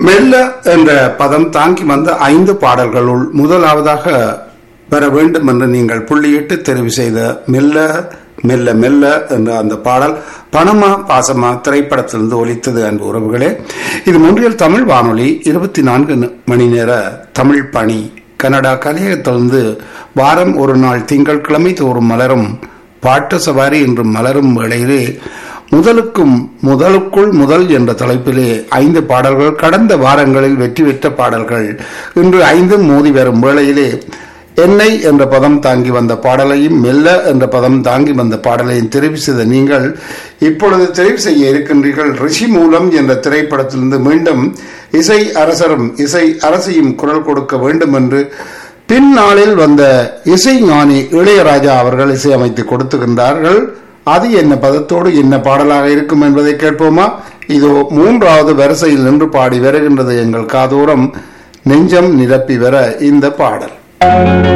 மெல்ல என்ற பதம் தாங்கி வந்த ஐந்து பாடல்களுள் முதலாவதாக பெற வேண்டும் என்று நீங்கள் புள்ளியிட்டு தெரிவு செய்த மெல்ல மெல்ல மெல்ல என்ற அந்த பாடல் பணமா பாசமா திரைப்படத்திலிருந்து ஒலித்தது அன்பு உறவுகளே இது முன்றியல் தமிழ் வானொலி இருபத்தி நான்கு மணி நேர தமிழ் பணி கனடா கலையகத்திலிருந்து வாரம் ஒரு நாள் திங்கள் கிழமை தோறும் மலரும் பாட்டு சவாரி என்று மலரும் வேளையிலே முதலுக்கும் முதலுக்குள் முதல் என்ற தலைப்பிலே ஐந்து பாடல்கள் கடந்த வாரங்களில் வெற்றி பெற்ற பாடல்கள் இன்று ஐந்தும் மோதி வரும் வேளையிலே என்னை என்ற பதம் தாங்கி வந்த பாடலையும் மெல்ல என்ற பதம் தாங்கி வந்த பாடலையும் தெரிவு செய்த நீங்கள் இப்பொழுது தெரிவு செய்ய இருக்கின்றீர்கள் ரிஷி மூலம் என்ற திரைப்படத்திலிருந்து மீண்டும் இசை அரசரும் இசை அரசியும் குரல் கொடுக்க வேண்டும் என்று பின்னாளில் வந்த இசை ஞானி இளையராஜா அவர்கள் இசையமைத்து கொடுத்துகின்றார்கள் அது என்ன பதத்தோடு என்ன பாடலாக இருக்கும் என்பதை கேட்போமா இதோ மூன்றாவது வரிசையில் நின்று பாடி வருகின்றது எங்கள் காதோரம் நெஞ்சம் நிரப்பி வர இந்த பாடல்